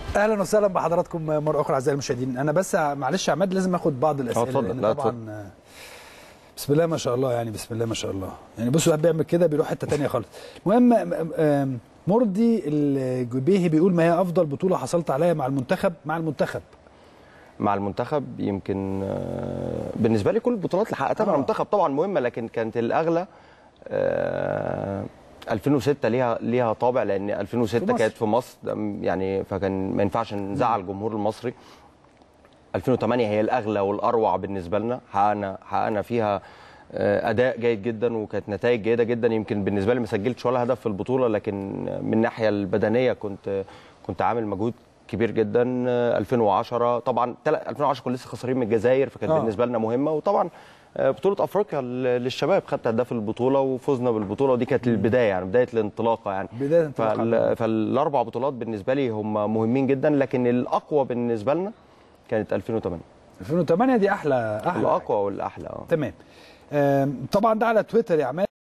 اهلا وسهلا بحضراتكم مره اخرى اعزائي المشاهدين انا بس معلش يا عماد لازم اخد بعض الاسئله اتفضل. لأن لا، طبعا بسم الله ما شاء الله يعني بسم الله ما شاء الله يعني بصوا الواحد بيعمل كده بيروح حته ثانيه خالص المهم آم، آم، مرضي الجبيهي بيقول ما هي افضل بطوله حصلت عليها مع المنتخب مع المنتخب مع المنتخب يمكن آه، بالنسبه لي كل البطولات اللي حققتها مع آه. المنتخب طبعا مهمه لكن كانت الاغلى آه، 2006 ليها ليها طابع لان في 2006 مصر. كانت في مصر ده م- يعني فكان ما ينفعش نزعل الجمهور المصري 2008 هي الاغلى والاروع بالنسبه لنا حققنا حققنا فيها آه، اداء جيد جدا وكانت نتائج جيده جدا يمكن بالنسبه لي ما سجلتش ولا هدف في البطوله لكن من الناحيه البدنيه كنت كنت عامل مجهود كبير جدا آه، 2010 طبعا تل- 2010 كنا لسه خسرانين من الجزائر فكانت آه. بالنسبه لنا مهمه وطبعا آه، بطوله افريقيا ل- للشباب خدت هداف البطوله وفزنا بالبطوله ودي كانت البدايه يعني بدايه الانطلاقه يعني بدايه انطلاق فال... عمل. فالاربع بطولات بالنسبه لي هم مهمين جدا لكن الاقوى بالنسبه لنا كانت 2008 2008 دي احلى احلى الاقوى والاحلى اه تمام آم، طبعا ده على تويتر يا عماد